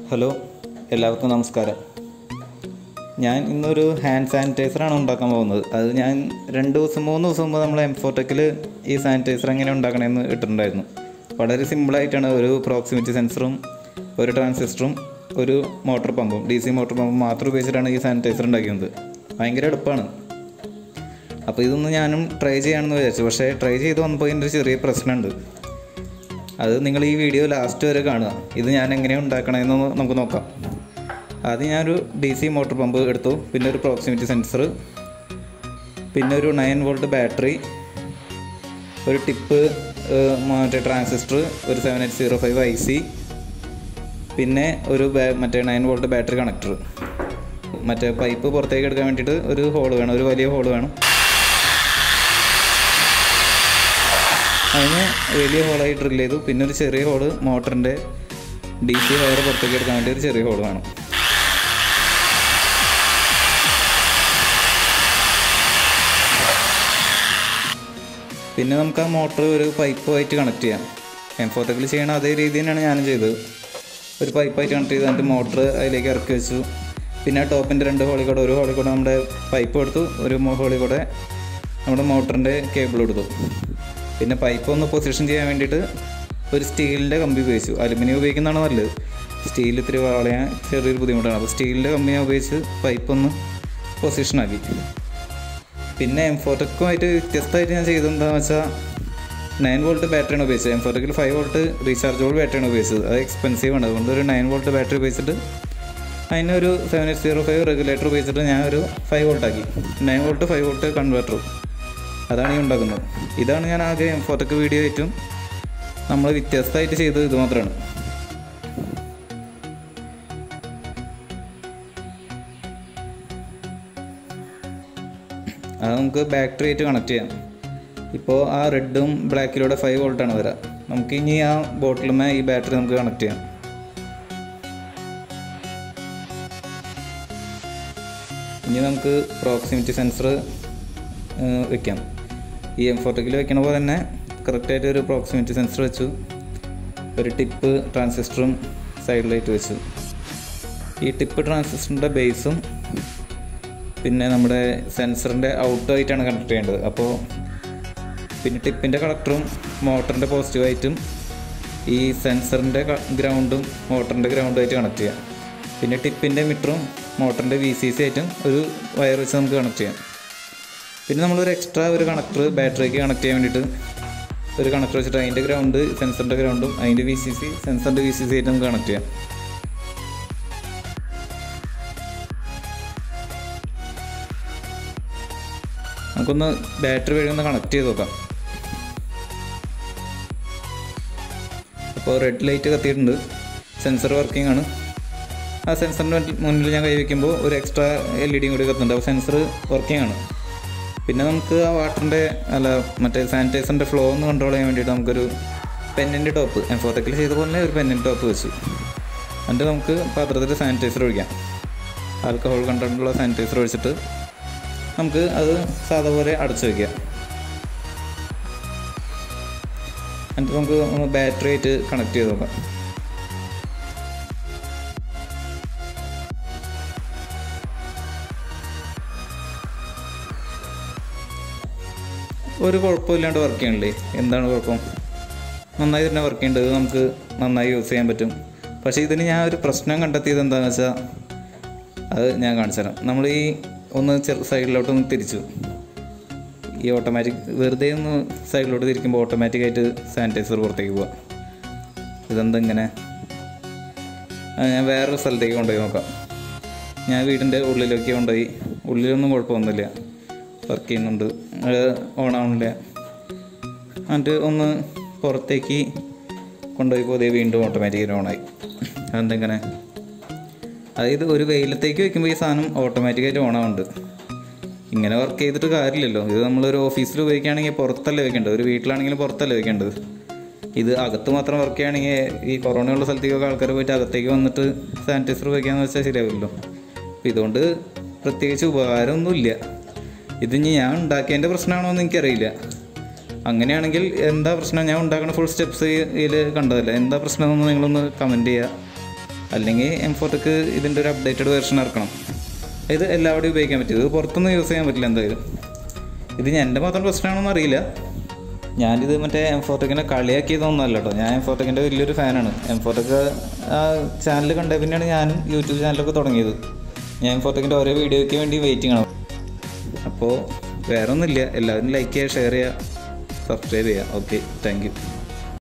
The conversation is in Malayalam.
ഹലോ എല്ലാവർക്കും നമസ്കാരം ഞാൻ ഇന്നൊരു ഹാൻഡ് സാനിറ്റൈസറാണ് ഉണ്ടാക്കാൻ പോകുന്നത് അത് ഞാൻ രണ്ട് ദിവസം മൂന്ന് ദിവസം മുമ്പ് നമ്മൾ എംഫോട്ടെക്കിൽ ഈ സാനിറ്റൈസർ എങ്ങനെ ഉണ്ടാക്കണമെന്ന് ഇട്ടിട്ടുണ്ടായിരുന്നു വളരെ സിമ്പിളായിട്ടാണ് ഒരു പ്രോക്സിമിറ്റി സെൻസറും ഒരു ട്രാൻസിസ്റ്ററും ഒരു മോട്ടോർ പമ്പും ഡി സി മോട്ടോർ പമ്പും മാത്രം ഉപയോഗിച്ചിട്ടാണ് ഈ സാനിറ്റൈസർ ഉണ്ടാക്കിയത് ഭയങ്കര എളുപ്പമാണ് അപ്പോൾ ഇതൊന്ന് ഞാനും ട്രൈ ചെയ്യാമെന്ന് വിചാരിച്ചു പക്ഷേ ട്രൈ ചെയ്ത് വന്നപ്പോൾ ഇതിൻ്റെ ഒരു ചെറിയ പ്രശ്നമുണ്ട് അത് നിങ്ങൾ ഈ വീഡിയോ ലാസ്റ്റ് വരെ കാണുക ഇത് ഞാൻ എങ്ങനെയാണ് ഉണ്ടാക്കണമെന്ന് നമുക്ക് നോക്കാം ആദ്യം ഞാനൊരു ഡി സി മോട്ടോർ പമ്പ് എടുത്തു പിന്നെ ഒരു പ്രോക്സിമിറ്റി സെൻസർ പിന്നെ ഒരു നയൻ വോൾട്ട് ബാറ്ററി ഒരു ടിപ്പ് മറ്റേ ട്രാൻസിസ്റ്റർ ഒരു seven eight zero five I C പിന്നെ ഒരു ബാ- മറ്റേ നയൻ വോൾട്ട് ബാറ്ററി കണക്ടർ മറ്റേ പൈപ്പ് പുറത്തേക്ക് എടുക്കാൻ വേണ്ടിയിട്ട് ഒരു ഹോൾ വേണം ഒരു വലിയ ഹോൾ വേണം അതിന് വലിയ ഹോളായി ഡ്രിൽ ചെയ്തു പിന്നെ ഒരു ചെറിയ ഹോള് മോട്ടറിൻ്റെ ഡി സി വയർ പുറത്തേക്ക് എടുക്കാൻ വേണ്ടി ഒരു ചെറിയ ഹോൾ വേണം പിന്നെ നമുക്ക് ആ മോട്ടർ ഒരു പൈപ്പുമായിട്ട് കണക്ട് ചെയ്യാം എംഫോട്ടക്കിൽ ചെയ്യണ അതേ രീതി തന്നെയാണ് ഞാനും ചെയ്തത് ഒരു പൈപ്പായിട്ട് കണക്ട് ചെയ്ത് എന്നിട്ട് മോട്ടർ അതിലേക്ക് ഇറക്കി വെച്ചു പിന്നെ ടോപ്പിൻ്റെ രണ്ട് ഹോളിൽ കൂടെ ഒരു ഹോളിൽ കൂടെ നമ്മുടെ പൈപ്പ് എടുത്തു ഒരു ഹോളിൽ കൂടെ നമ്മുടെ മോട്ടറിൻ്റെ കേബിൾ എടുത്തു പിന്നെ പൈപ്പ് ഒന്ന് പൊസിഷൻ ചെയ്യാൻ വേണ്ടിയിട്ട് ഒരു സ്റ്റീലിൻ്റെ കമ്പി ഉപയോഗിച്ചു അലുമിനിയം ഉപയോഗിക്കുന്നതാണ് നല്ലത് സ്റ്റീൽ ഇത്തിരി വളയാൻ ചെറിയൊരു ബുദ്ധിമുട്ടാണ് അപ്പോൾ സ്റ്റീലിൻ്റെ കമ്പി ഞാൻ ഉപയോഗിച്ച് പൈപ്പ് ഒന്ന് പൊസിഷനാക്കി പിന്നെ എംഫോട്ടക്കുമായിട്ട് വ്യത്യസ്തമായിട്ട് ഞാൻ ചെയ്തത് എന്താണെന്ന് വെച്ചാൽ നയൻ വോൾട്ട് ബാറ്ററിയാണ് ഉപയോഗിച്ചത് എംഫോട്ടക്കിൽ ഫൈവ് വോൾട്ട് റീചാർജബിൾ ബാറ്ററിയാണ് ഉപയോഗിച്ചത് അത് എക്സ്പെൻസീവ് ആണ് അതുകൊണ്ട് ഒരു നയൻ വോൾട്ട് ബാറ്ററി ഉപയോഗിച്ചിട്ട് അതിന് ഒരു seven eight zero five regulator ഉപയോഗിച്ചിട്ട് ഞാൻ ഒരു ഫൈവ് വോൾട്ട് ആക്കി നയൻ വോൾട്ട് ഫൈവ് വോൾട്ട് കൺവേർട്ടറും അതാണ് ഈ ഉണ്ടാക്കുന്നത് ഇതാണ് ഞാൻ ആകെ എംഫോട്ടക്ക് വീഡിയോ ആയിട്ടും നമ്മൾ വ്യത്യസ്തമായിട്ട് ചെയ്തത് ഇത് മാത്രമാണ് അത് നമുക്ക് ബാറ്ററി ആയിട്ട് കണക്ട് ചെയ്യാം ഇപ്പോൾ ആ റെഡും ബ്ലാക്കിലൂടെ ഫൈവ് വോൾട്ടാണ് വരിക നമുക്ക് ഇനി ആ ബോട്ടിലുമേ ഈ ബാറ്ററി നമുക്ക് കണക്ട് ചെയ്യാം ഇനി നമുക്ക് പ്രോക്സിമിറ്റി സെൻസർ വെക്കാം ഈ എം ഫോട്ടോക്കിൽ വെക്കണ പോലെ തന്നെ കറക്റ്റായിട്ട് ഒരു പ്രോക്സിമിറ്റി സെൻസർ വെച്ചു ഒരു ടിപ്പ് ട്രാൻസിസ്റ്ററും സൈഡിലായിട്ട് വെച്ചു ഈ ടിപ്പ് ട്രാൻസിസ്റ്ററിൻ്റെ ബേസും പിന്നെ നമ്മുടെ സെൻസറിൻ്റെ ഔട്ടായിട്ടാണ് കണക്ട് ചെയ്യേണ്ടത് അപ്പോൾ പിന്നെ ടിപ്പിൻ്റെ കളക്ടറും മോട്ടറിൻ്റെ പോസിറ്റീവായിട്ടും ഈ സെൻസറിൻ്റെ ഗ്രൗണ്ടും മോട്ടറിൻ്റെ ഗ്രൗണ്ടുമായിട്ട് കണക്ട് ചെയ്യാം പിന്നെ ടിപ്പിൻ്റെ മീറ്ററും മോട്ടറിൻ്റെ വി സി സി ആയിട്ടും ഒരു വയർ വെച്ച് നമുക്ക് കണക്ട് ചെയ്യാം പിന്നെ നമ്മളൊരു എക്സ്ട്രാ ഒരു കണക്ടർ ബാറ്ററിക്ക് കണക്ട് ചെയ്യാൻ വേണ്ടിയിട്ട് ഒരു കണക്ടർ വെച്ചിട്ട് അതിൻ്റെ ഗ്രൗണ്ട് സെൻസറിൻ്റെ ഗ്രൗണ്ടും അതിൻ്റെ വി സി സി സെൻസറിൻ്റെ വി സി സി ആയിട്ട് നമുക്ക് കണക്ട് ചെയ്യാം നമുക്കൊന്ന് ബാറ്ററി വഴി ഒന്ന് കണക്ട് ചെയ്ത് നോക്കാം അപ്പോൾ റെഡ് ലൈറ്റ് കത്തിയിട്ടുണ്ട് സെൻസർ വർക്കിംഗ് ആണ് ആ സെൻസറിൻ്റെ മുന്നിൽ ഞാൻ കൈവയ്ക്കുമ്പോൾ ഒരു എക്സ്ട്രാ എൽ ഇ ഡിയും കൂടി കത്തുന്നുണ്ട് അപ്പോൾ സെൻസർ വർക്കിംഗ് ആണ് പിന്നെ നമുക്ക് ആ വാട്ടറിൻ്റെ അല്ല മറ്റേ സാനിറ്റൈസറിൻ്റെ ഫ്ലോ ഒന്ന് കൺട്രോൾ ചെയ്യാൻ വേണ്ടിയിട്ട് നമുക്കൊരു പെന്നിൻ്റെ ടോപ്പ് എംഫോട്ടെക്കിൽ ചെയ്ത പോലെ തന്നെ ഒരു പെന്നിൻ്റെ ടോപ്പ് വെച്ചു എന്നിട്ട് നമുക്ക് പാത്രത്തിൽ സാനിറ്റൈസർ ഒഴിക്കാം ആൽക്കഹോൾ കണ്ടന്റുള്ള സാനിറ്റൈസർ ഒഴിച്ചിട്ട് നമുക്ക് അത് സാധാ പോലെ അടച്ചു വയ്ക്കാം എന്നിട്ട് നമുക്ക് ഒന്ന് ബാറ്ററി ആയിട്ട് കണക്ട് ചെയ്ത് നോക്കാം ഒരു കുഴപ്പമില്ലാണ്ട് വർക്ക് ചെയ്യണില്ലേ എന്താണ് കുഴപ്പം നന്നായി തന്നെ വർക്ക് ചെയ്യേണ്ടത് നമുക്ക് നന്നായി യൂസ് ചെയ്യാൻ പറ്റും പക്ഷേ ഇതിന് ഞാൻ ഒരു പ്രശ്നം കണ്ടെത്തിയത് എന്താണെന്ന് വെച്ചാൽ അത് ഞാൻ കാണിച്ചു തരാം നമ്മൾ ഈ ഒന്ന് ചെറു സൈഡിലോട്ട് ഒന്ന് തിരിച്ചു ഈ ഓട്ടോമാറ്റിക് വെറുതെ ഒന്ന് സൈഡിലോട്ട് തിരിക്കുമ്പോൾ ഓട്ടോമാറ്റിക്കായിട്ട് സാനിറ്റൈസർ പുറത്തേക്ക് പോവാം ഇതെന്താ ഇങ്ങനെ ആ, ഞാൻ വേറൊരു സ്ഥലത്തേക്ക് കൊണ്ടുപോയി നോക്കാം ഞാൻ വീടിൻ്റെ ഉള്ളിലേക്ക് കൊണ്ടുപോയി ഉള്ളിലൊന്നും കുഴപ്പമൊന്നുമില്ല വർക്ക് ചെയ്യുന്നുണ്ട് അത് ഓൺ ആവണില്ല എന്നിട്ട് ഒന്ന് പുറത്തേക്ക് കൊണ്ടുപോയി പോതേ വീണ്ടും ഓട്ടോമാറ്റിക്കലി ഓണായി അതെന്തെങ്ങനെ അതായത് ഒരു വെയിലത്തേക്ക് വെക്കുമ്പോൾ ഈ സാധനം ഓട്ടോമാറ്റിക്കായിട്ട് ഓൺ ആവുന്നുണ്ട് ഇങ്ങനെ വർക്ക് ചെയ്തിട്ട് കാര്യമില്ലല്ലോ ഇത് നമ്മളൊരു ഓഫീസിൽ ഉപയോഗിക്കുകയാണെങ്കിൽ പുറത്തല്ലേ വെക്കേണ്ടത് ഒരു വീട്ടിലാണെങ്കിലും പുറത്തല്ലേ വെക്കേണ്ടത് ഇത് അകത്ത് മാത്രം വർക്ക് ചെയ്യുകയാണെങ്കിൽ ഈ കൊറോണ ഉള്ള സ്ഥലത്തേക്കൊക്കെ ആൾക്കാർ പോയിട്ട് അകത്തേക്ക് വന്നിട്ട് സാനിറ്റൈസർ ഉപയോഗിക്കാന്ന് വെച്ചാൽ ശരിയാവില്ലല്ലോ അപ്പോൾ ഇതുകൊണ്ട് പ്രത്യേകിച്ച് ഉപകാരമൊന്നുമില്ല ഇത് ഇനി ഞാൻ ഉണ്ടാക്കിയതിൻ്റെ പ്രശ്നമാണോ എന്ന് എനിക്കറിയില്ല അങ്ങനെയാണെങ്കിൽ എന്താ പ്രശ്നം ഞാൻ ഉണ്ടാക്കുന്ന ഫുൾ സ്റ്റെപ്സ് ഇതിൽ കണ്ടതല്ലേ എന്താ പ്രശ്നം എന്ന് നിങ്ങളൊന്ന് കമൻറ്റ് ചെയ്യുക അല്ലെങ്കിൽ എം ഫോർട്ടക്ക് ഇതിൻ്റെ ഒരു അപ്ഡേറ്റഡ് വെർഷൻ ഇറക്കണം ഇത് എല്ലാവരുടെയും ഉപയോഗിക്കാൻ പറ്റും ഇത് പുറത്തൊന്നും യൂസ് ചെയ്യാൻ പറ്റില്ല എന്തായാലും ഇത് ഞാൻ എൻ്റെ മാത്രം പ്രശ്നമാണെന്ന് അറിയില്ല ഞാനിത് മറ്റേ എം ഫോർട്ടക്കിനെ കളിയാക്കിയതൊന്നും അല്ല കേട്ടോ ഞാൻ എം ഫോർട്ടക്കിൻ്റെ വലിയൊരു ഫാനാണ് എം ഫോർട്ടക്ക് ആ ചാനൽ കണ്ട പിന്നെയാണ് ഞാനും യൂട്യൂബ് ചാനലൊക്കെ തുടങ്ങിയത് ഞാൻ എം ഫോർട്ടക്കിൻ്റെ ഓരോ വീഡിയോയ്ക്ക് വേണ്ടി വെയിറ്റിംഗ് ആണ് അപ്പോൾ വേറെ ഒന്നുമില്ല എല്ലാവരും ലൈക്ക് ചെയ്യുക ഷെയർ ചെയ്യുക സബ്സ്ക്രൈബ് ചെയ്യുക ഓക്കെ താങ്ക് യു